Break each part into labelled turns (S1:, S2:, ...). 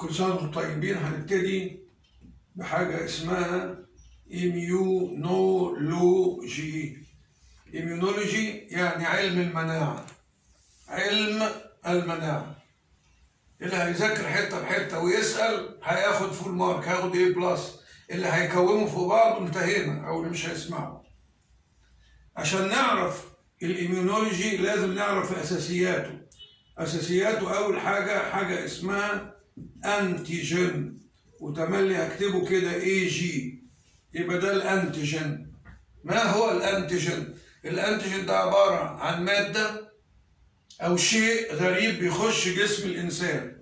S1: كل سنة وانتم طيبين هنبتدي بحاجة اسمها إيميونولوجي إيميونولوجي يعني علم المناعة علم المناعة اللي هيذاكر حتة بحتة ويسأل هياخد فول مارك هياخد ايه بلس اللي هيكوموا في بعض انتهينا أو اللي مش هيسمعوا عشان نعرف الإيميونولوجي لازم نعرف أساسياته أساسياته أول حاجة حاجة اسمها أنتيجين وتملي هكتبه كده اي جي يبقى ده الأنتيجين ما هو الأنتيجين؟ الأنتيجين ده عبارة عن مادة أو شيء غريب بيخش جسم الإنسان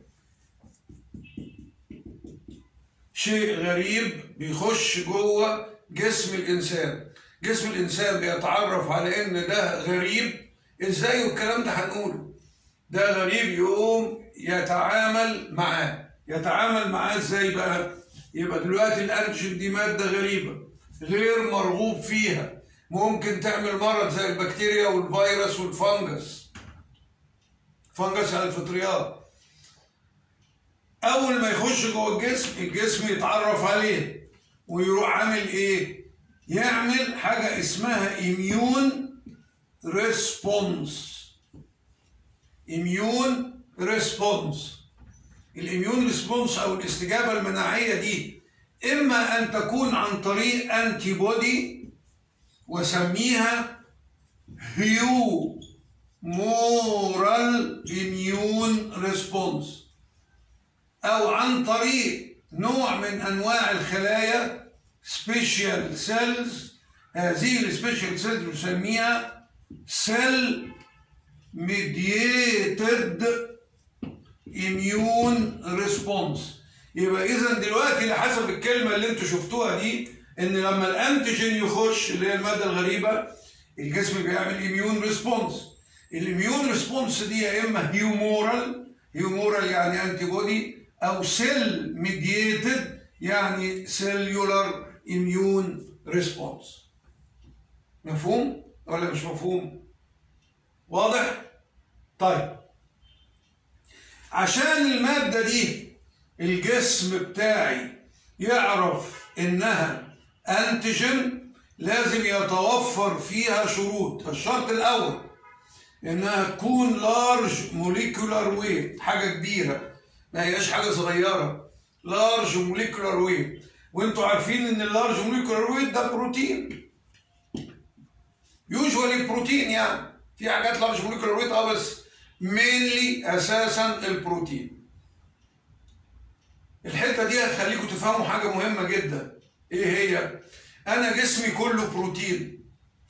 S1: شيء غريب بيخش جوه جسم الإنسان جسم الإنسان بيتعرف على إن ده غريب إزاي والكلام ده هنقوله ده غريب يقوم يتعامل معاه يتعامل معاه إزاي بقى يبقى دلوقتي الأنتيجين دي مادة غريبة غير مرغوب فيها ممكن تعمل مرض زي البكتيريا والفيروس والفنجس فنجس على الفطريات اول ما يخش جوه الجسم الجسم يتعرف عليه ويروح عامل ايه يعمل حاجه اسمها اميون ريسبونس اميون ريسبونس الاميون ريسبونس او الاستجابه المناعيه دي اما ان تكون عن طريق انتي بودي وسميها هيو مورال اميون ريسبونس او عن طريق نوع من انواع الخلايا سبيشال سيلز هذه السبيشال سيلز نسميها سيل ميديتد اميون ريسبونس يبقى اذا دلوقتي لحسب الكلمه اللي انتوا شفتوها دي ان لما الانتيجين يخش اللي هي الماده الغريبه الجسم بيعمل اميون ريسبونس الاميون ريسبونس دي يا اما هيومورال هيومورال يعني انتي بودي او سيل ميديتد يعني سيلولار اميون ريسبونس مفهوم ولا مش مفهوم واضح طيب عشان الماده دي الجسم بتاعي يعرف انها انتيجين لازم يتوفر فيها شروط الشرط الاول انها تكون لارج موليكولار ويت حاجه كبيره ما هياش حاجه صغيره لارج موليكولار ويت وانتوا عارفين ان اللارج موليكولار ويت ده بروتين يوجوالي بروتين يعني في حاجات لارج موليكولار ويت اه بس مينلي اساسا البروتين الحته دي هتخليكم تفهموا حاجه مهمه جدا ايه هي انا جسمي كله بروتين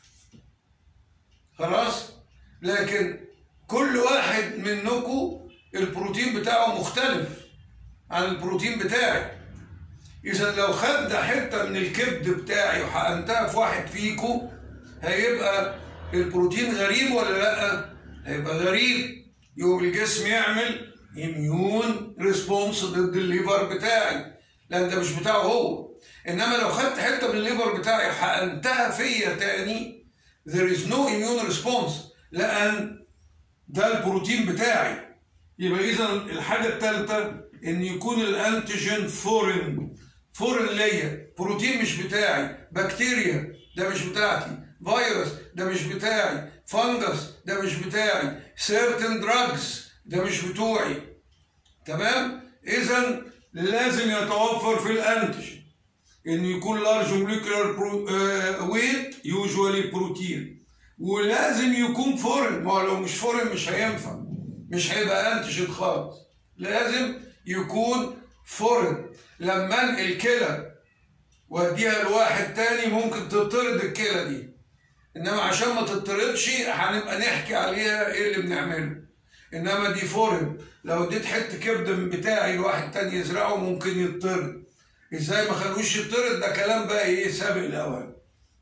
S1: خلاص لكن كل واحد منكم البروتين بتاعه مختلف عن البروتين بتاعي اذا لو خدت حته من الكبد بتاعي وحقنتها في واحد فيكم هيبقى البروتين غريب ولا لا هيبقى غريب يقوم الجسم يعمل اميون ريسبونس ضد الليفر بتاعي لان ده مش بتاعه هو انما لو خدت حته من الليفر بتاعي وحقنتها فيا تاني there is no immune response لان ده البروتين بتاعي يبقى اذا الحاجه الثالثه ان يكون الانتيجين فورن فورن ليا بروتين مش بتاعي بكتيريا ده مش بتاعتي فيروس ده مش بتاعي فنجس ده مش بتاعي سيرتن دراجز ده مش بتوعي تمام اذا لازم يتوفر في الانتيجين ان يكون لارج موليكولار ويت يوجوالي بروتين ولازم يكون فورن ما هو لو مش فورن مش هينفع مش هيبقى انتيجين خالص لازم يكون فورن لما انقل كلى واديها لواحد تاني ممكن تطرد الكلى دي انما عشان ما تطردش هنبقى نحكي عليها ايه اللي بنعمله انما دي فورن لو اديت حته كبد من بتاعي لواحد تاني يزرعه ممكن يطرد ازاي ما خلوش يطرد ده كلام بقى ايه سابق الاوان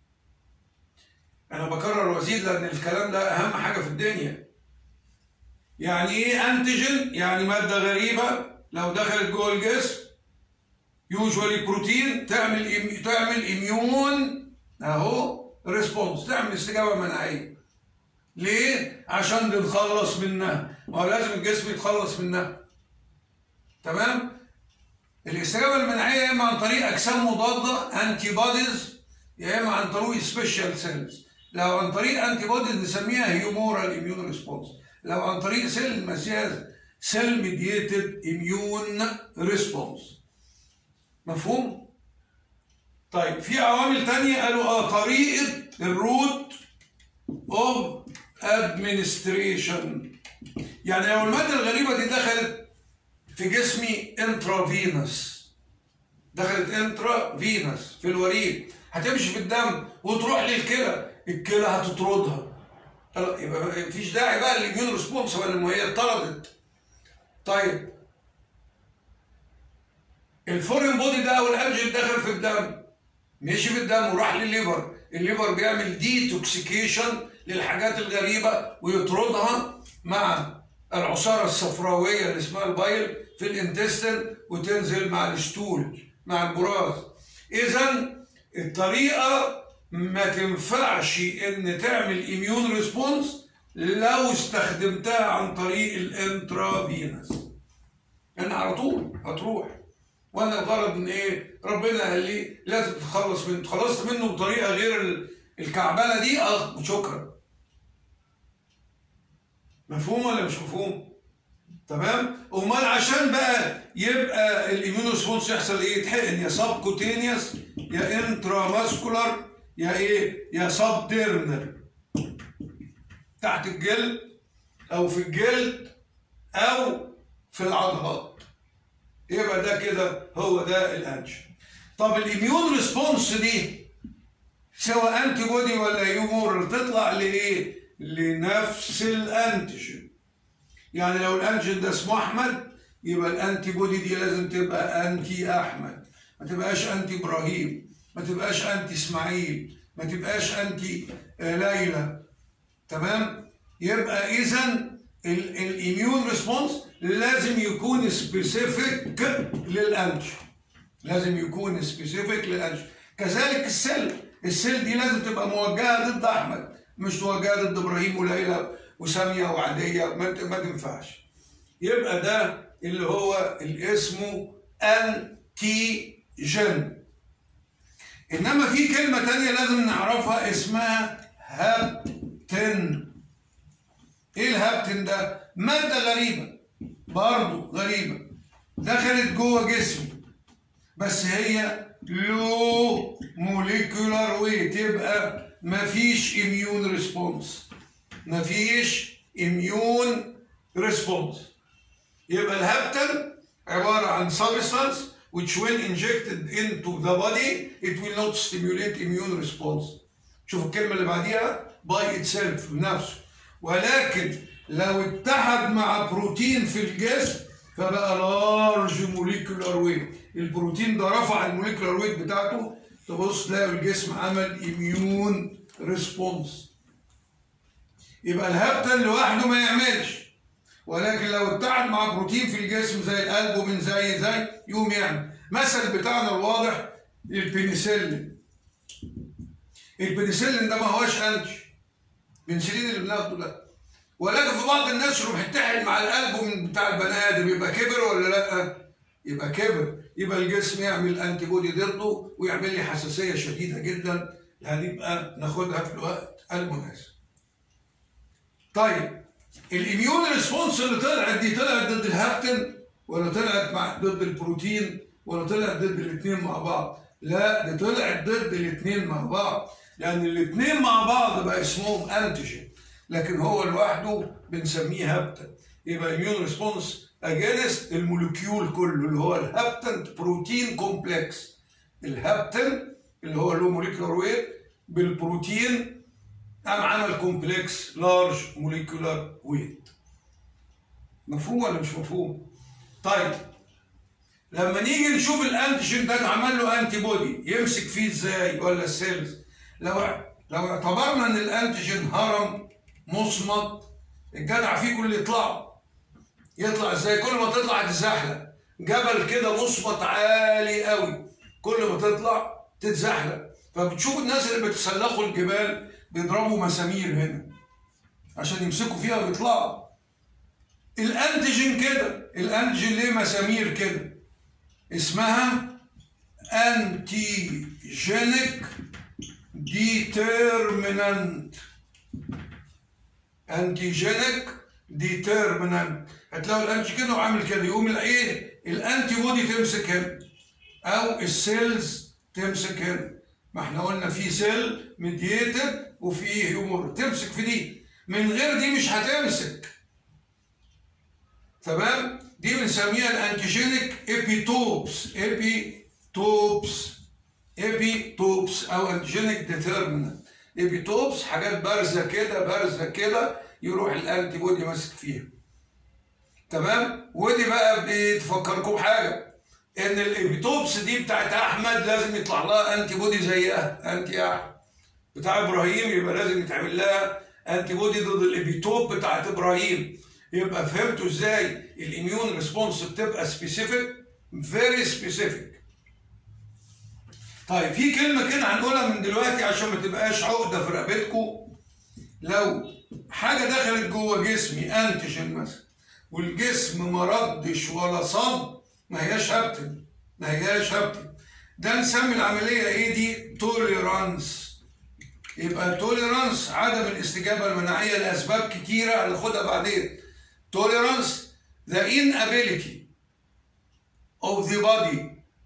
S1: انا بكرر وازيد لان الكلام ده اهم حاجه في الدنيا يعني ايه انتيجين يعني ماده غريبه لو دخلت جوه الجسم يوجوالي بروتين تعمل إم... تعمل اميون اهو ريسبونس تعمل استجابه مناعيه ليه عشان نتخلص منها ما هو لازم الجسم يتخلص منها تمام الاستجابه المناعيه يا اما عن طريق اجسام مضاده انتي بوديز يا اما عن طريق سبيشال سيلز لو عن طريق انتي بوديز نسميها هيومورال اميون ريسبونس لو عن طريق سيل نسميها سيل ميديتد اميون ريسبونس مفهوم طيب في عوامل تانية قالوا اه طريقة الروت اوف ادمنستريشن يعني لو المادة الغريبة دي دخلت في جسمي انترافينوس دخلت انترا فينوس في الوريد هتمشي في الدم وتروح للكلى الكلى هتطردها يبقى مفيش داعي بقى للاميون ريسبونس ولا هي اتطردت طيب الفورين بودي ده او الانجل دخل في الدم مشي في الدم وراح للليفر الليفر بيعمل ديتوكسيكيشن للحاجات الغريبه ويطردها مع العصاره الصفراويه اللي اسمها البايل في الانتستين وتنزل مع الستول مع البراز اذا الطريقه ما تنفعش ان تعمل اميون ريسبونس لو استخدمتها عن طريق الانترافينس انا على طول هتروح وانا الغرض ان ايه ربنا قال لي لازم تتخلص منه اتخلصت منه بطريقه غير الكعبله دي اه شكرا مفهوم ولا مش مفهوم تمام امال عشان بقى يبقى الاميون ريسبونس يحصل ايه يتحقن يا سب كوتينيوس يا انترا ماسكولار يا ايه يا سب ديرنر تحت الجلد او في الجلد او في العضلات يبقى ده كده هو ده الانجن طب الاميون ريسبونس دي سواء انتي بودي ولا يومور تطلع لايه لنفس الانتيجين يعني لو الانتيجين ده اسمه احمد يبقى الانتي بودي دي لازم تبقى انتي احمد ما تبقاش انتي ابراهيم ما تبقاش انتي اسماعيل ما تبقاش انتي ليلى تمام يبقى اذا الاميون ريسبونس لازم يكون سبيسيفيك للانتيجين لازم يكون سبيسيفيك للانتيجين كذلك السيل السيل دي لازم تبقى موجهه ضد احمد مش موجهه ضد ابراهيم وليلى وساميه وعاديه ما, ما تنفعش يبقى ده اللي هو اللي اسمه انتيجين انما في كلمه تانية لازم نعرفها اسمها هابتن ايه الهابتن ده ماده غريبه برضه غريبه دخلت جوه جسمي بس هي لو موليكولار ويت يبقى مفيش اميون ريسبونس مفيش اميون ريسبونس يبقى الهابتن عباره عن substance which when injected into the body it will not stimulate immune response شوف الكلمه اللي بعديها by itself بنفسه ولكن لو اتحد مع بروتين في الجسم فبقى لارج موليكولار ويت البروتين ده رفع الموليكولار ويت بتاعته تبص تلاقي الجسم عمل اميون ريسبونس يبقى الهبتن لوحده ما يعملش ولكن لو اتحد مع بروتين في الجسم زي القلب ومن زي زي يقوم يعمل مثل بتاعنا الواضح البنسلين البنسلين ده ما هوش انتي بنسلين اللي بناخده ده ولكن في بعض الناس يروح يتحد مع القلب من بتاع البني ادم يبقى كبر ولا لا؟ يبقى كبر يبقى الجسم يعمل انتي بودي ضده ويعمل لي حساسيه شديده جدا هنبقى ناخدها في الوقت المناسب. طيب الاميون ريسبونس اللي طلعت دي طلعت ضد الهابتن ولا طلعت مع ضد البروتين ولا طلعت ضد الاثنين مع بعض؟ لا دي طلعت ضد الاثنين مع بعض لان الاثنين مع بعض بقى اسمهم انتيجين لكن هو لوحده بنسميه هابتن يبقى اميون ريسبونس اجينست الموليكيول كله اللي هو الهابتنت بروتين كومبلكس الهابتن اللي هو له موليكولار ويت بالبروتين قام عمل كومبلكس لارج موليكولار ويت مفهوم ولا مش مفهوم؟ طيب لما نيجي نشوف الانتيجين ده اتعمل له انتي بودي يمسك فيه ازاي ولا السيلز لو لو اعتبرنا ان الانتيجين هرم مصمت الجدع فيه كل يطلع يطلع ازاي كل ما تطلع تتزحلق جبل كده مصمت عالي قوي كل ما تطلع تتزحلق فبتشوف الناس اللي بيتسلقوا الجبال بيضربوا مسامير هنا عشان يمسكوا فيها ويطلعوا الانتيجين كده الانتيجين ليه مسامير كده اسمها انتيجينيك ديترمينانت انتيجينيك ديترمينانت هتلاقوا الانتيجين عامل كده يقوم الايه الانتي بودي تمسك هنا او السيلز تمسك هنا ما احنا قلنا في سيل ميديتد وفي هيومور تمسك في دي من غير دي مش هتمسك تمام دي بنسميها الانتيجينيك ايبيتوبس ايبيتوبس ايبيتوبس او انتيجينيك ديترمينانت ايبيتوبس حاجات بارزه كده بارزه كده يروح الانتي بودي ماسك فيها تمام ودي بقى بتفكركم بحاجه ان الايبيتوبس دي بتاعت احمد لازم يطلع لها انتي بودي زيها انتي احمد بتاع ابراهيم يبقى لازم يتعمل لها انتي بودي ضد الايبيتوب بتاعت ابراهيم يبقى فهمتوا ازاي الاميون ريسبونس بتبقى سبيسيفيك فيري سبيسيفيك طيب في كلمه كده هنقولها من دلوقتي عشان ما تبقاش عقده في رقبتكم لو حاجه دخلت جوه جسمي انتيجين مثلا والجسم ما ردش ولا صد ما هياش هبتن ما هياش هبتن ده نسمي العمليه ايه دي توليرانس يبقى توليرانس عدم الاستجابه المناعيه لاسباب كتيره هناخدها بعدين tolerance the inability of the body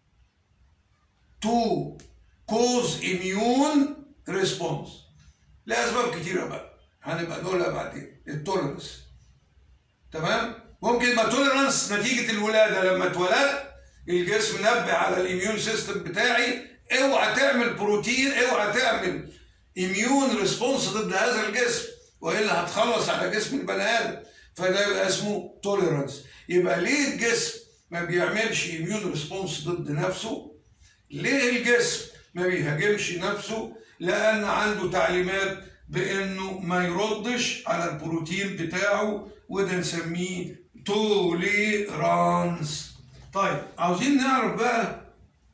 S1: to cause immune response لأسباب كتيرة بقى هنبقى نقولها بعدين التولرنس تمام ممكن يبقى تولرنس نتيجة الولادة لما اتولدت الجسم نبه على الاميون سيستم بتاعي اوعى تعمل بروتين اوعى تعمل اميون ريسبونس ضد هذا الجسم والا هتخلص على جسم البني ادم فده يبقى اسمه توليرانس يبقى ليه الجسم ما بيعملش اميون ريسبونس ضد نفسه ليه الجسم ما بيهاجمش نفسه لان عنده تعليمات بانه ما يردش على البروتين بتاعه وده نسميه توليرانس طيب عاوزين نعرف بقى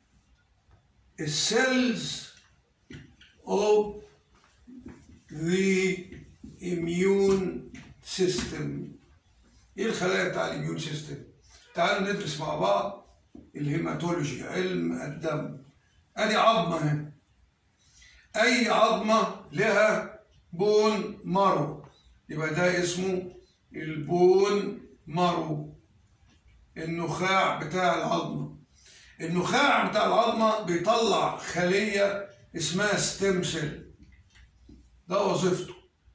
S1: السيلز of the immune سيستم ايه الخلايا بتاع الاميون سيستم تعالوا ندرس مع بعض الهيماتولوجي علم الدم ادي عظمه هنا اي عظمه لها بون مارو يبقى ده اسمه البون مارو النخاع بتاع العظمه النخاع بتاع العظمه بيطلع خليه اسمها ستيم سيل ده وظيفته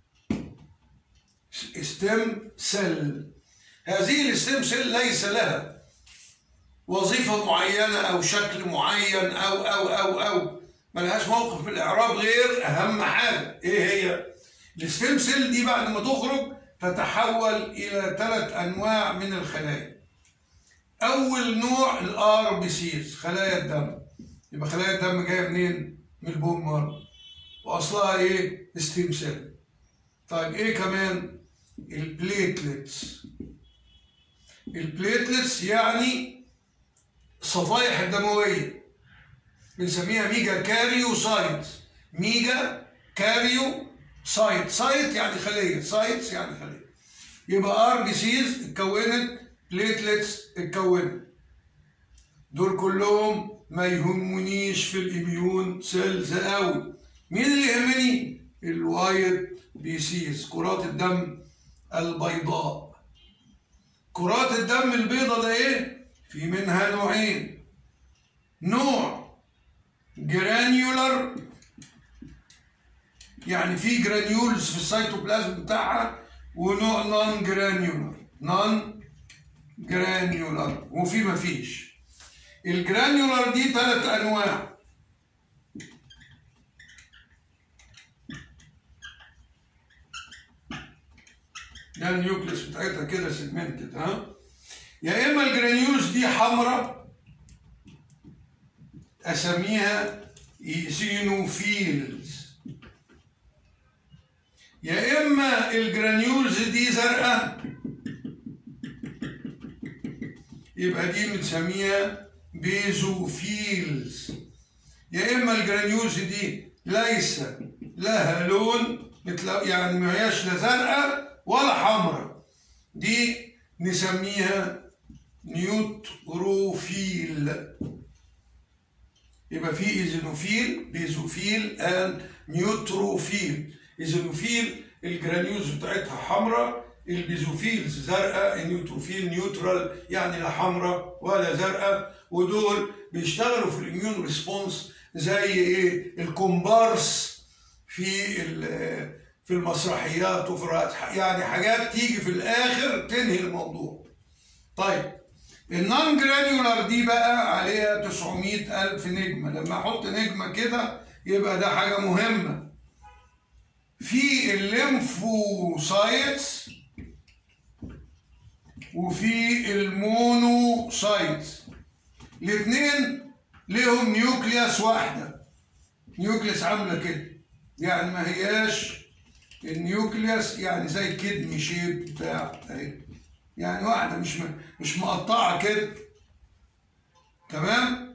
S1: ستيم سيل هذه الستيم سيل ليس لها وظيفة معينة أو شكل معين أو أو أو أو ملهاش موقف في الإعراب غير أهم حاجة إيه هي؟ الستيم سيل دي بعد ما تخرج تتحول إلى ثلاث أنواع من الخلايا أول نوع الآر بي سيز خلايا الدم يبقى خلايا الدم جاية منين؟ من البون مارو وأصلها إيه؟ ستيم سيل طيب إيه كمان؟ البليتلتس البليتلتس يعني صفائح الدموية بنسميها ميجا كاريو سايت ميجا كاريو سايت سايت يعني خلية سايتس يعني خلية يبقى ار بي سيز اتكونت بليتلتس اتكونت دول كلهم ما يهمنيش في الاميون سيلز قوي مين اللي يهمني الوايت بي سيز كرات الدم البيضاء كرات الدم البيضاء ده ايه في منها نوعين نوع جرانيولر يعني في جرانيولز في السيتوبلازم بتاعها ونوع نون جرانيولر نون جرانيولر وفي مفيش الجرانيولر دي ثلاث انواع ده النيوكليس بتاعتها كده سيجمنتد ها يا اما الجرانيولز دي حمراء اسميها ايزينوفيلز يا اما الجرانيولز دي زرقاء يبقى دي بنسميها بيزوفيلز يا اما الجرانيولز دي ليس لها لون مثل يعني ما هياش لا زرقاء ولا حمراء دي نسميها نيوتروفيل ال يبقى في ايزينوفيل بيزوفيل اند نيوتروفيل ايزينوفيل الجرانيوز بتاعتها حمراء البيزوفيلز زرقاء النيوتروفيل نيوترال يعني لا حمراء ولا زرقاء ودول بيشتغلوا في الاميون ريسبونس زي ايه الكومبارس في ال- في المسرحيات وفي الرقص. يعني حاجات تيجي في الاخر تنهي الموضوع طيب النون جرانيولار دي بقى عليها 900 ألف نجمة لما أحط نجمة كده يبقى ده حاجة مهمة في الليمفوسايتس وفي المونوسايتس الاثنين ليهم نيوكليوس واحدة نيوكليوس عاملة كده يعني ما هياش النيوكليوس يعني زي كدني شيب بتاع اهي يعني واحدة مش م- مش مقطعة كده تمام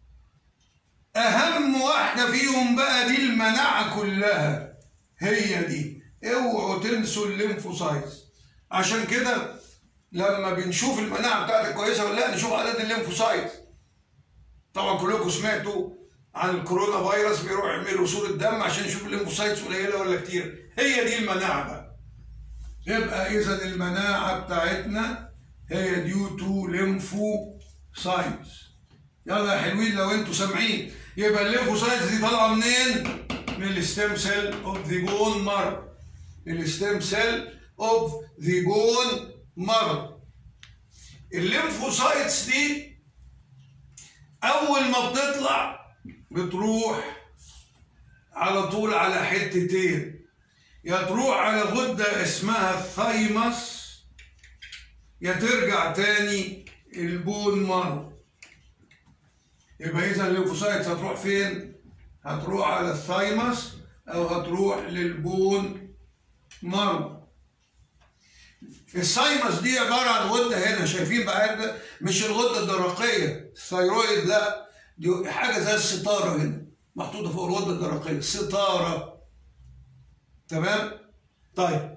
S1: أهم واحدة فيهم بقى دي المناعة كلها هي دي اوعوا تنسوا الليمفوسايتس عشان كده لما بنشوف المناعة بتاعتك كويسة ولا لا نشوف عدد الليمفوسايتس طبعا كلكم سمعتوا عن الكورونا فيروس بيروحوا يعملوا صورة دم عشان يشوفوا الليمفوسايتس قليلة ولا كتير هي دي المناعة بقى يبقى اذا المناعه بتاعتنا هي ديو تو ليمفوسايتس يلا يا حلوين لو انتوا سامعين يبقى الليمفوسايتس دي طالعه منين؟ من الستيم سيل اوف ذا بون مارو الستيم سيل اوف ذا بون مارو الليمفوسايتس دي اول ما بتطلع بتروح على طول على حتتين يا تروح على غدة اسمها الثايمس يا ترجع تاني البون مارو يبقى إذا الليمفوسايتس هتروح فين؟ هتروح على الثايمس أو هتروح للبون مارو السايمس دي عبارة عن غدة هنا شايفين بقى ده مش الغدة الدرقية الثيرويد لا دي حاجة زي الستارة هنا محطوطة فوق الغدة الدرقية ستارة تمام طيب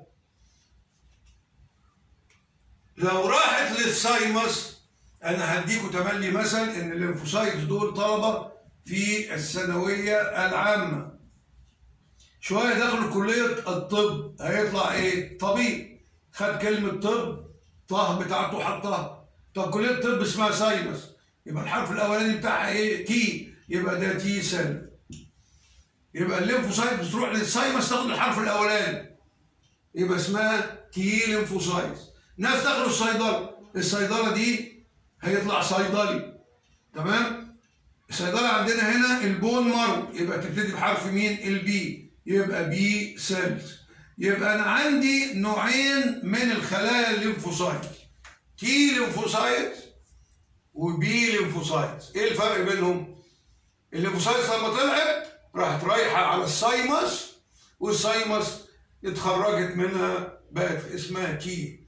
S1: لو راحت للسايمس انا هديكوا تملي مثل ان الليمفوسايتس دول طلبه في الثانويه العامه شويه دخلوا كليه الطب هيطلع ايه طبيب خد كلمه طب طه بتاعته حطها طب كليه الطب اسمها سايمس يبقى الحرف الاولاني بتاعها ايه تي يبقى ده تي سيل يبقى الليمفوسايت بتروح للسايمس تاخد الحرف الاولاني يبقى اسمها تي ليمفوسايت ناس دخلوا الصيدله الصيدله دي هيطلع صيدلي تمام الصيدله عندنا هنا البون مارو يبقى تبتدي بحرف مين البي يبقى بي سيلز يبقى انا عندي نوعين من الخلايا الليمفوسايت تي ليمفوسايت وبي ليمفوسايت ايه الفرق بينهم الليمفوسايت لما طلعت راحت رايحه على السايمس والسايمس اتخرجت منها بقت اسمها تي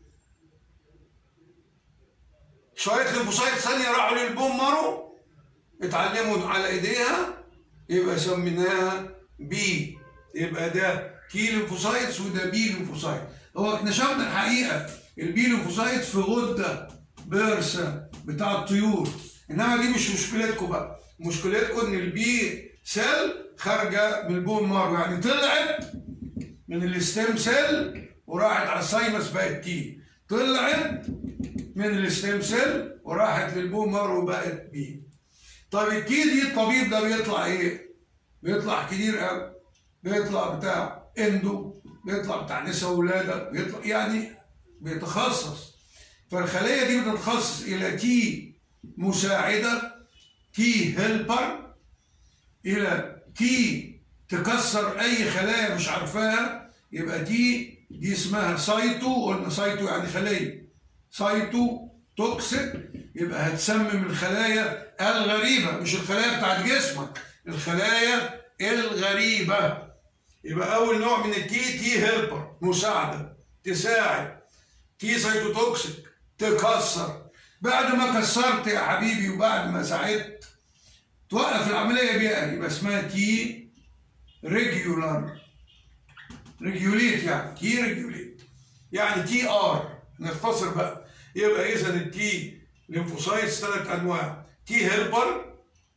S1: شويه ليمفوسايت ثانيه راحوا للبون مارو اتعلموا على ايديها يبقى سميناها بي يبقى ده تي ليمفوسايتس وده بي ليمفوسايت هو اكتشفنا الحقيقه البي ليمفوسايت في غده بيرسا بتاع الطيور انما دي مش مشكلتكم بقى مشكلتكم ان البي سيل خارجه من البون مارو يعني طلعت من الستيم سيل وراحت على السايمس بقت تي طلعت من الستيم سيل وراحت للبون مارو وبقت بي طب التي دي الطبيب ده بيطلع ايه؟ بيطلع كتير قوي بيطلع بتاع اندو بيطلع بتاع نساء ولاده بيطلع يعني بيتخصص فالخليه دي بتتخصص الى تي مساعده تي هيلبر الى تي تكسر اي خلايا مش عارفاها يبقى تي دي اسمها سايتو قلنا سايتو يعني خليه سايتو توكسيك يبقى هتسمم الخلايا الغريبه مش الخلايا بتاعت جسمك الخلايا الغريبه يبقى اول نوع من التي تي هيلبر مساعده تساعد تي سايتوتوكسيك تكسر بعد ما كسرت يا حبيبي وبعد ما ساعدت توقف العمليه بيها يبقى اسمها تي ريجولار ريجوليت يعني تي ريجوليت يعني تي ار نختصر بقى يبقى اذا التي ليمفوسايتس ثلاث انواع تي هيلبر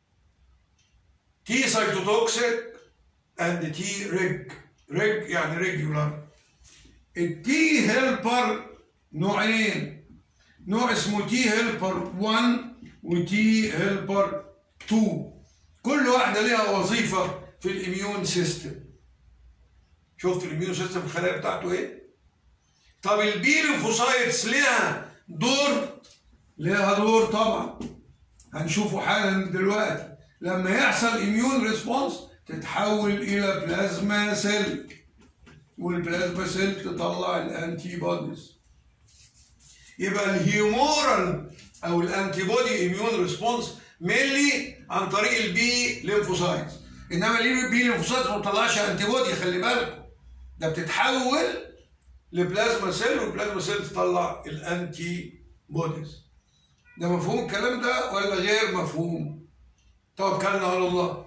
S1: تي سايتوتوكسيك اند تي ريج ريج يعني ريجولار التي هيلبر نوعين نوع اسمه تي هيلبر 1 وتي هيلبر 2 كل واحدة ليها وظيفة في الاميون سيستم شفت الاميون سيستم الخلايا بتاعته ايه؟ طب البي ليمفوسايتس ليها دور ليها دور طبعا هنشوفه حالا دلوقتي لما يحصل اميون ريسبونس تتحول الى بلازما سيل والبلازما سيل تطلع الانتي بوديز يبقى الهيومورال او الانتي بودي اميون ريسبونس مينلي عن طريق البي ليمفوسايتس انما البي ليمفوسايتس ما بتطلعش انتي بودي خلي بالكم ده بتتحول لبلازما سيل والبلازما سيل تطلع الانتي بوديز ده مفهوم الكلام ده ولا غير مفهوم توكلنا على الله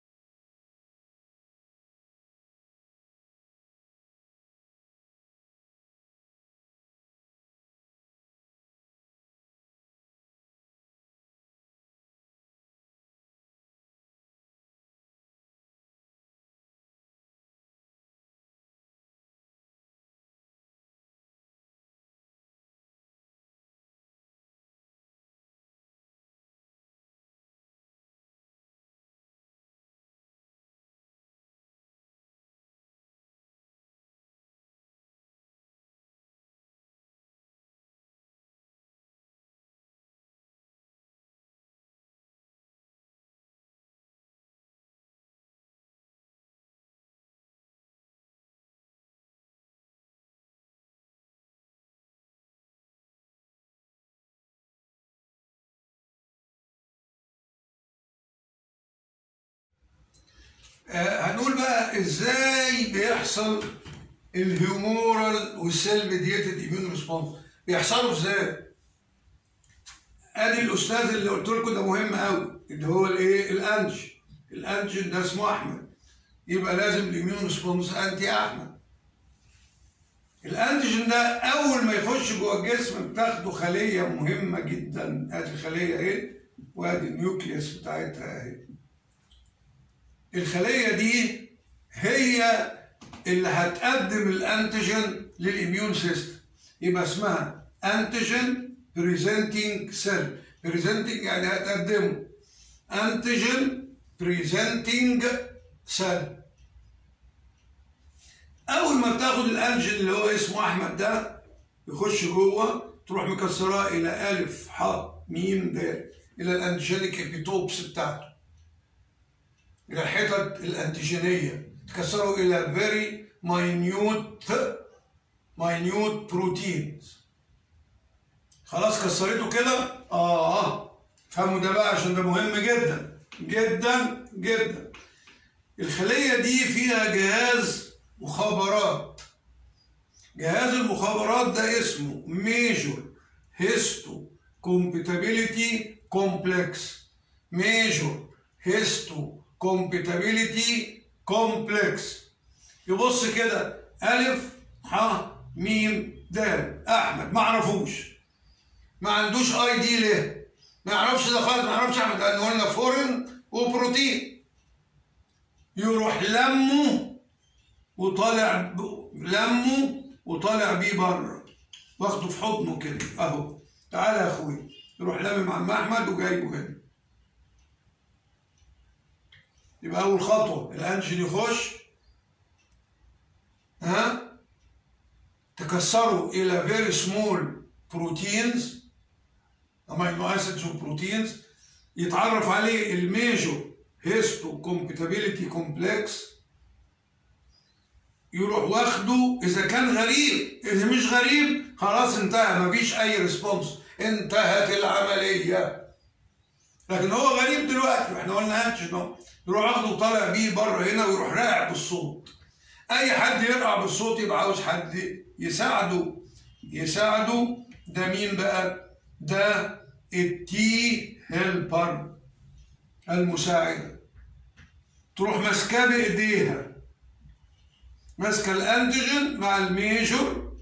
S1: آه هنقول بقى ازاي بيحصل الهيومورال والسيل ميديتد ايميون ريسبونس بيحصلوا ازاي؟ ادي الاستاذ اللي قلت لكم ده مهم قوي اللي هو الايه؟ الانج الانجن ده اسمه احمد يبقى لازم الايميون ريسبونس انتي احمد الانتيجين ده اول ما يخش جوه الجسم بتاخده خليه مهمه جدا ادي الخليه اهي وادي النيوكليوس بتاعتها اهي الخليه دي هي اللي هتقدم الانتيجين للاميون سيستم يبقى اسمها انتيجين بريزنتنج سيل بريزنتنج يعني هتقدمه انتيجين بريزنتنج سيل اول ما بتاخد الانجين اللي هو اسمه احمد ده يخش جوه تروح مكسراه الى الف ح م د الى الانتيجينيك ابيتوبس بتاعته الى الحتت الانتيجينيه تكسره الى فيري ماينيوت ماينيوت بروتينز خلاص كسرته كده اه اه فهموا ده بقى عشان ده مهم جدا جدا جدا الخليه دي فيها جهاز مخابرات جهاز المخابرات ده اسمه ميجور هيستو كومبيتابيليتي كومبلكس ميجور هيستو كومبيتابيليتي كومبلكس يبص كده الف ح ميم د احمد ما عرفوش ما عندوش اي دي ليه ما يعرفش ده خالص ما يعرفش احمد لان قلنا فورن وبروتين يروح لمه وطالع ب... لمه وطالع بيه بره واخده في حضنه كده اهو تعالى يا اخويا يروح لامم عم احمد وجايبه هنا يبقى اول خطوه الانجين يخش ها تكسره الى فيري سمول بروتينز امينو اسيدز وبروتينز يتعرف عليه الميجور هيستو كومبيتابيليتي كومبلكس يروح واخده اذا كان غريب اذا مش غريب خلاص انتهى مفيش اي ريسبونس انتهت العمليه لكن هو غريب دلوقتي احنا قلنا انتش نو يروح واخده وطالع بيه بره هنا ويروح راقع بالصوت اي حد يرقع بالصوت يبقى عاوز حد يساعده يساعده ده مين بقى ده التي هيلبر المساعده تروح ماسكاه بايديها ماسكه الانتيجين مع الميجور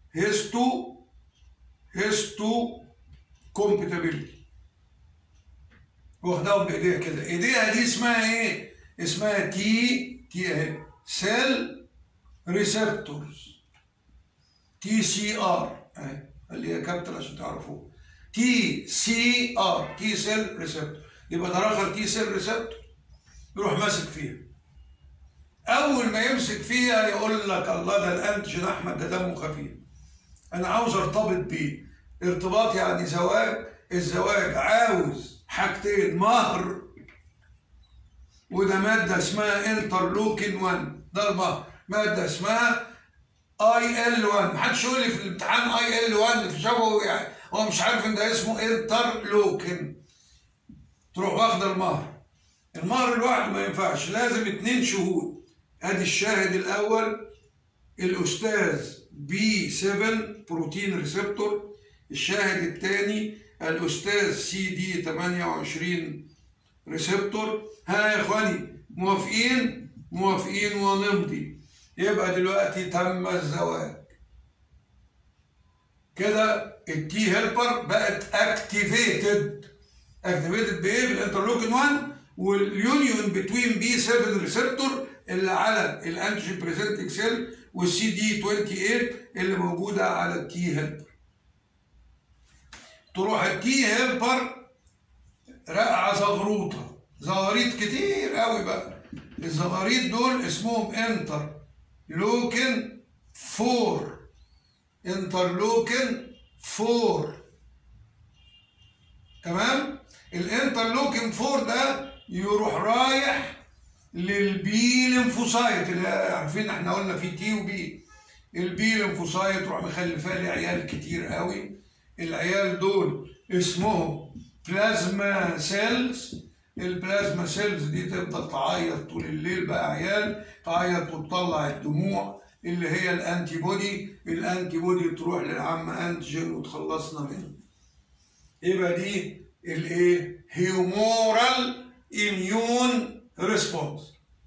S1: هيستو هيستو كومبيتابيلتي واخداهم بايديها كده ايديها دي اسمها ايه اسمها تي تي اهي سيل ريسبتورز تي سي ار اهي اللي هي كابيتال عشان تعرفوه تي سي ار تي سيل ريسبتور يبقى ده رخر تي سيل ريسبتور يروح ماسك فيها اول ما يمسك فيها يقول لك الله ده الانتيجين احمد ده دمه خفيف انا عاوز ارتبط بيه ارتباط يعني زواج الزواج عاوز حاجتين مهر وده ماده اسمها انترلوكين 1 ده المهر ماده اسمها اي ال 1 محدش يقول لي في الامتحان اي ال 1 في شبهه يعني هو مش عارف ان ده اسمه انترلوكين تروح واخده المهر المهر لوحده ما ينفعش لازم اتنين شهود ادي الشاهد الاول الاستاذ بي 7 بروتين ريسبتور الشاهد الثاني الاستاذ سي دي 28 ريسبتور ها يا اخواني موافقين موافقين ونمضي يبقى دلوقتي تم الزواج كده التي هيلبر بقت اكتيفيتد اكتيفيتد بايه بالانترلوكين 1 واليونيون بتوين بي 7 ريسبتور اللي على الانتيجين بريزنتنج سيل والسي دي 28 اللي موجوده على التي هيلبر تروح التي هيلبر رقعه زغروطه زغاريط كتير قوي بقى الزغاريط دول اسمهم انتر لوكن 4 انترلوكن 4 تمام الانترلوكن 4 ده يروح رايح للبي ليمفوسايت اللي عارفين احنا قلنا في تي وبي البي ليمفوسايت تروح مخلفه لي عيال كتير قوي العيال دول اسمهم بلازما سيلز البلازما سيلز دي تفضل تعيط طول الليل بقى عيال تعيط وتطلع الدموع اللي هي الانتي بودي الانتي بودي تروح للعم انتيجين وتخلصنا منه يبقى دي الايه هيومورال اميون ريسبونس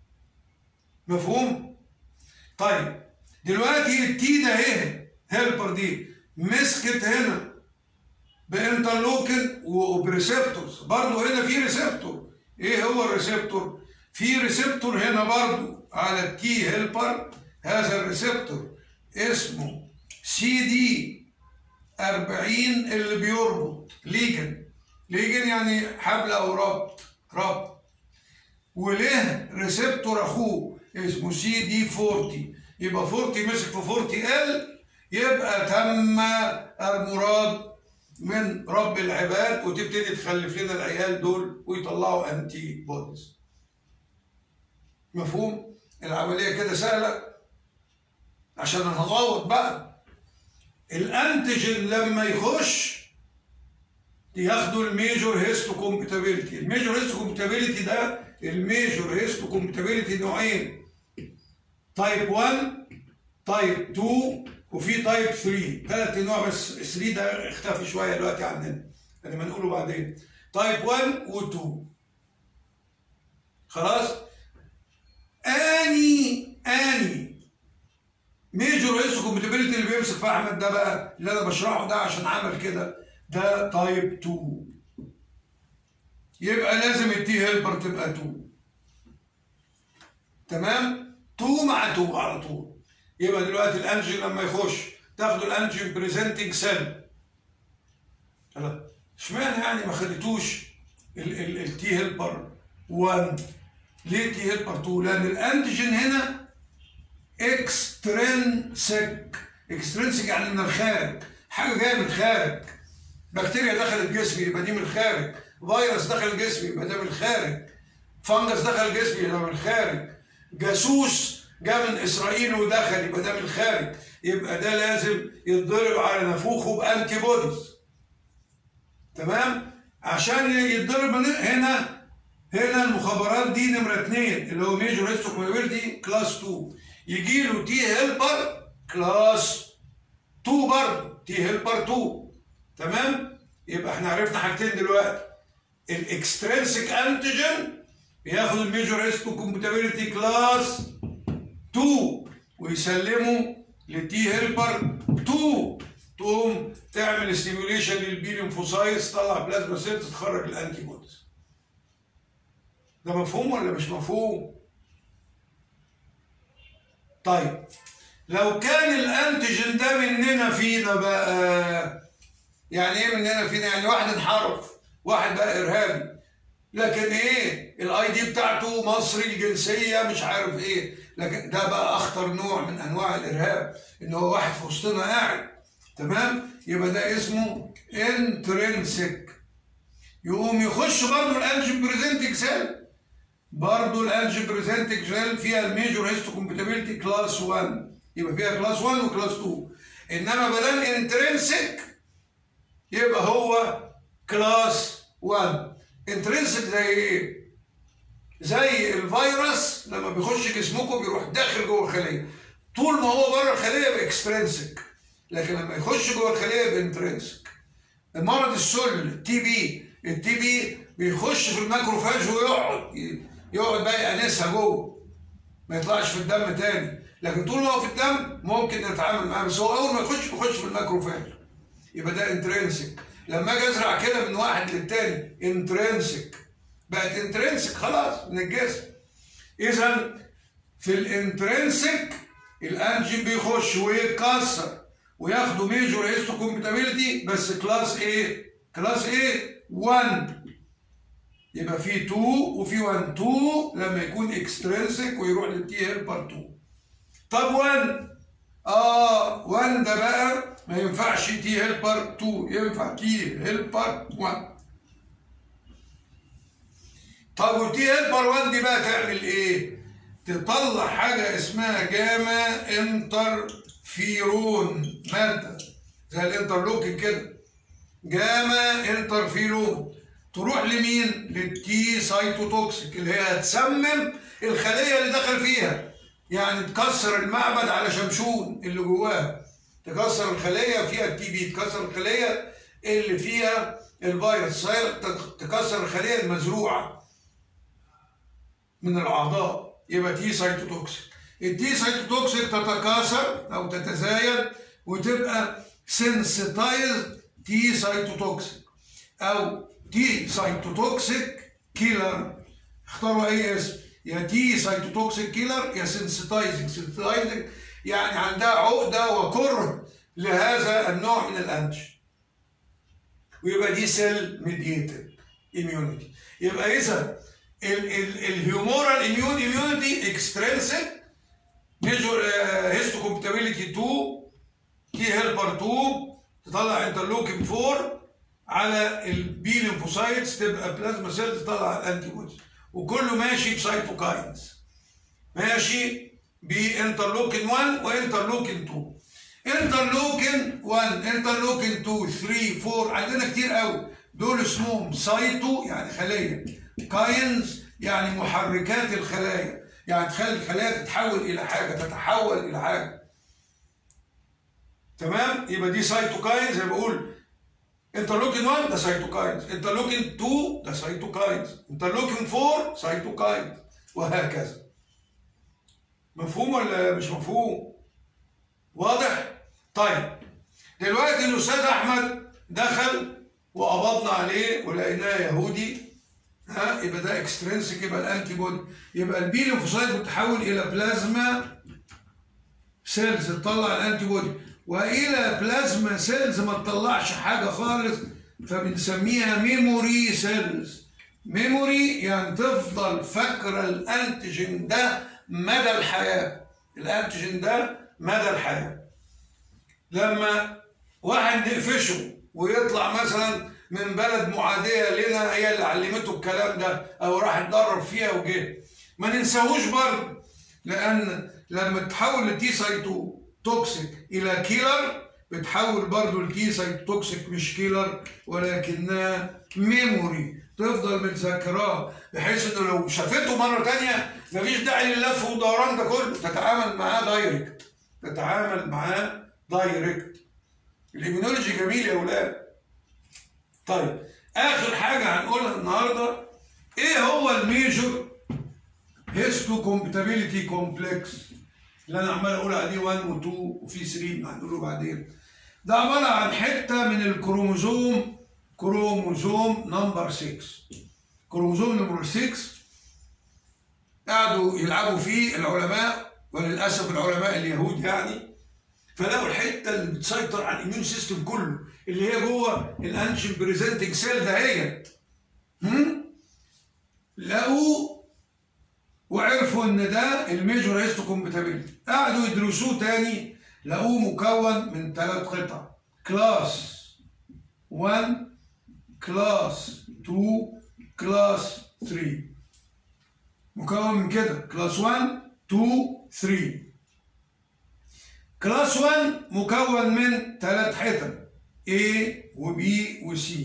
S1: مفهوم طيب دلوقتي التي ده اهي هيلبر دي مسكت هنا بانترلوكن وبريسبتورز برضه هنا في ريسبتور ايه هو الريسبتور في ريسبتور هنا برضه على التي هيلبر هذا الريسبتور اسمه سي دي 40 اللي بيربط ليجن ليجن يعني حبل او ربط ربط وله ريسبتور اخوه اسمه سي دي 40 يبقى 40 مسك في 40 ال يبقى تم المراد من رب العباد وتبتدي تخلف لنا العيال دول ويطلعوا انتي بوديز مفهوم العمليه كده سهله عشان هنغوط بقى الانتيجين لما يخش ياخدوا الميجور هيستو كومبتابيلتي الميجور هيستو كومبتابيلتي ده الميجور هيستو كومبتابيلتي نوعين تايب 1 تايب 2 وفي تايب 3 ثلاث انواع بس 3 ده اختفى شويه دلوقتي عننا لما نقوله بعدين تايب 1 و2 خلاص اني اني ميجور هيستو كومبتابيلتي اللي بيمسك في احمد ده بقى اللي انا بشرحه ده عشان عمل كده ده تايب 2 يبقى لازم التي هيلبر تبقى 2 تمام 2 مع 2 على طول يبقى دلوقتي الانجين لما يخش تاخدوا الانجين بريزنتنج سيل اشمعنى يعني ما خدتوش التي هيلبر 1 ليه تي هيلبر 2 لان الانتيجين هنا اكسترنسك اكسترنسك يعني من الخارج حاجه جايه من الخارج بكتيريا دخلت جسمي يبقى دي من الخارج فيروس دخل جسمي يبقى ده من الخارج فنجس دخل جسمي يبقى من الخارج جاسوس جاء من اسرائيل ودخل يبقى ده من الخارج يبقى ده لازم يتضرب على نافوخه بانتي بوديز تمام عشان يتضرب من هنا هنا المخابرات دي نمره اثنين اللي هو ميجور هيستوكومابيلتي كلاس 2 يجي له تي هيلبر كلاس 2 برضه تي هيلبر 2 تمام يبقى احنا عرفنا حاجتين دلوقتي الاكسترنسك انتيجين بياخد الميجور هيستو كومباتيبيليتي كلاس 2 ويسلمه للتي هيلبر 2 تقوم تعمل ستيميوليشن للبي ليمفوسايتس تطلع بلازما سيلز تخرج الانتي بوديز ده مفهوم ولا مش مفهوم طيب لو كان الانتيجين ده مننا فينا بقى يعني ايه مننا فينا يعني واحد انحرف واحد بقى ارهابي لكن ايه الاي دي بتاعته مصري الجنسيه مش عارف ايه لكن ده بقى اخطر نوع من انواع الارهاب ان هو واحد في وسطنا قاعد تمام يبقى ده اسمه انترنسك يقوم يخش برضه الانجين بريزنتنج سيل برضه الانجين بريزنتنج سيل فيها الميجور هيستو كومباتيبيلتي كلاس 1 يبقى فيها كلاس 1 وكلاس 2 انما بدل انترنسك يبقى هو كلاس 1 انترنسك زي ايه؟ زي الفيروس لما بيخش جسمكم بيروح داخل جوه الخليه طول ما هو بره الخليه يبقى اكسترنسك لكن لما يخش جوه الخليه يبقى انترنسك مرض السل التي بي التي بي بيخش في الماكروفاج ويقعد يقعد بقى يأنسها جوه ما يطلعش في الدم تاني لكن طول ما هو في الدم ممكن نتعامل معاه بس هو اول ما يخش بيخش في الماكروفاج يبقى ده انترنسك لما اجي ازرع كده من واحد للتاني انترنسك بقت انترنسك خلاص من الجسم اذا في الانترنسك الانجين بيخش ويتكسر وياخدوا ميجور هيستو كومباتيبيلتي بس كلاس ايه؟ كلاس ايه؟ 1 يبقى في 2 وفي 1 2 لما يكون اكسترنسك ويروح للتي هيلبر 2 طب 1 اه 1 ده بقى ما ينفعش تي هيلبر 2 ينفع تي هيلبر 1 طب والتي هيلبر 1 دي بقى تعمل ايه؟ تطلع حاجه اسمها جاما انترفيرون ماده زي الانترلوكين كده جاما انترفيرون تروح لمين؟ للتي سايتوتوكسيك اللي هي هتسمم الخليه اللي دخل فيها يعني تكسر المعبد على شمشون اللي جواها تكسر الخليه فيها التي بي تكسر الخليه اللي فيها الفيروس تكسر الخليه المزروعه من الاعضاء يبقى تي سايتوتوكسيك التي سايتوتوكسيك تتكاثر او تتزايد وتبقى سنسيتايز تي سايتوتوكسيك او تي سايتوتوكسيك كيلر اختاروا اي اسم يا تي سايتوتوكسيك كيلر يا سنسيتايزنج سنسيتايزنج يعني عندها عقده وكره لهذا النوع من الانتي ويبقى دي سيل ميديتد اميونيتي يبقى اذا الهيومورال اميون اميونيتي اكسترنسك ميجور هيستو كومباتيبيليتي 2 تي هيلبر 2 تطلع انترلوكين 4 على البي ليمفوسايتس تبقى بلازما سيل تطلع الانتي بوديز وكله ماشي بسايتوكاينز ماشي بانترلوكين 1 وانترلوكين 2 انترلوكين 1 انترلوكين 2 3 4 عندنا كتير قوي دول اسمهم سايتو يعني خليه كاينز يعني محركات الخلايا يعني تخلي الخلايا تتحول الى حاجه تتحول الى حاجه تمام يبقى دي سايتوكاينز زي ما بقول انترلوكين 1 ده سايتوكاينز انترلوكين 2 ده سايتوكاينز انترلوكين 4 سايتوكاينز وهكذا مفهوم ولا مش مفهوم واضح طيب دلوقتي الاستاذ احمد دخل وقبضنا عليه ولقيناه يهودي ها يبقى ده اكسترنسك يبقى الانتي بودي يبقى البي ليمفوسايت بتتحول الى بلازما سيلز تطلع الانتي بودي والى بلازما سيلز ما تطلعش حاجه خالص فبنسميها ميموري سيلز ميموري يعني تفضل فاكره الانتيجين ده مدى الحياه الانتيجين ده مدى الحياه لما واحد نقفشه ويطلع مثلا من بلد معاديه لنا هي اللي علمته الكلام ده او راح اتدرب فيها وجه ما ننساهوش برضه لان لما تحول التي سايتو توكسيك الى كيلر بتحول برضه التي سايتوكسيك مش كيلر ولكنها ميموري تفضل متذكراه بحيث انه لو شافته مره تانية مفيش داعي للف والدوران ده كله تتعامل معاه دايركت تتعامل معاه دايركت الاميونولوجي جميل يا اولاد طيب اخر حاجه هنقولها النهارده ايه هو الميجور هيستو كومباتيبيليتي كومبلكس اللي انا عمال اقول عليه 1 و2 وفي 3 هنقوله بعدين ده عباره عن حته من الكروموزوم كروموزوم نمبر 6 كروموزوم نمبر 6 قعدوا يلعبوا فيه العلماء وللاسف العلماء اليهود يعني فلقوا الحته اللي بتسيطر على الاميون سيستم كله اللي هي جوه الانشن بريزنتنج سيل دهيت هم؟ لقوا وعرفوا ان ده الميجور هيستو كومباتيبيلتي قعدوا يدرسوه تاني لقوه مكون من ثلاث قطع كلاس 1 كلاس 2 كلاس 3 مكون من كده كلاس 1 2 3 كلاس 1 مكون من ثلاث حتت A و B و C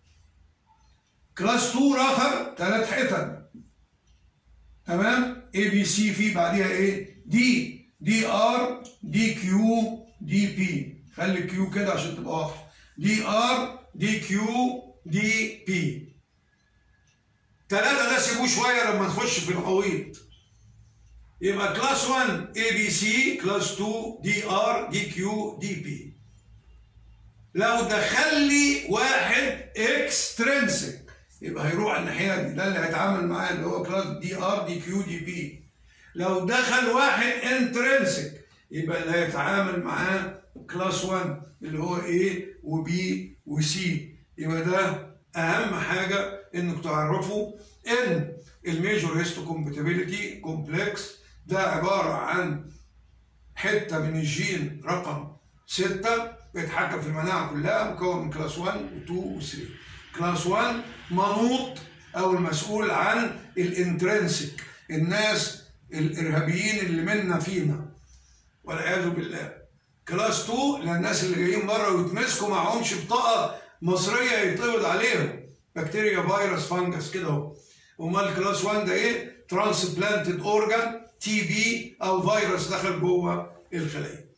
S1: كلاس 2 اخر ثلاث حتت تمام A B C في بعديها ايه D دي ار دي كيو دي بي خلي الكيو كده عشان تبقى واضحه دي ار دي كيو دي بي ثلاثة ده سيبوه شوية لما نخش في الغويط يبقى كلاس 1 اي بي سي كلاس 2 دي ار دي كيو دي بي لو دخل لي واحد اكسترنسك يبقى هيروح على الناحية دي ده اللي هيتعامل معاه اللي هو كلاس دي ار دي كيو دي بي لو دخل واحد انترنسك يبقى اللي هيتعامل معاه كلاس 1 اللي هو A و B و C يبقى ده اهم حاجه انك تعرفوا ان الميجور هيستو كومباتيبيليتي كومبلكس ده عباره عن حته من الجين رقم 6 بيتحكم في المناعه كلها مكون من كلاس 1 و2 و3 كلاس 1 منوط او المسؤول عن الانترنسك الناس الارهابيين اللي منا فينا والعياذ بالله كلاس 2 للناس اللي جايين بره ويتمسكوا معهمش بطاقه مصريه يتقبض عليهم بكتيريا فيروس فانجس كده اهو امال كلاس 1 ده ايه؟ ترانسبلانتد اورجان تي بي او فيروس دخل جوه الخليه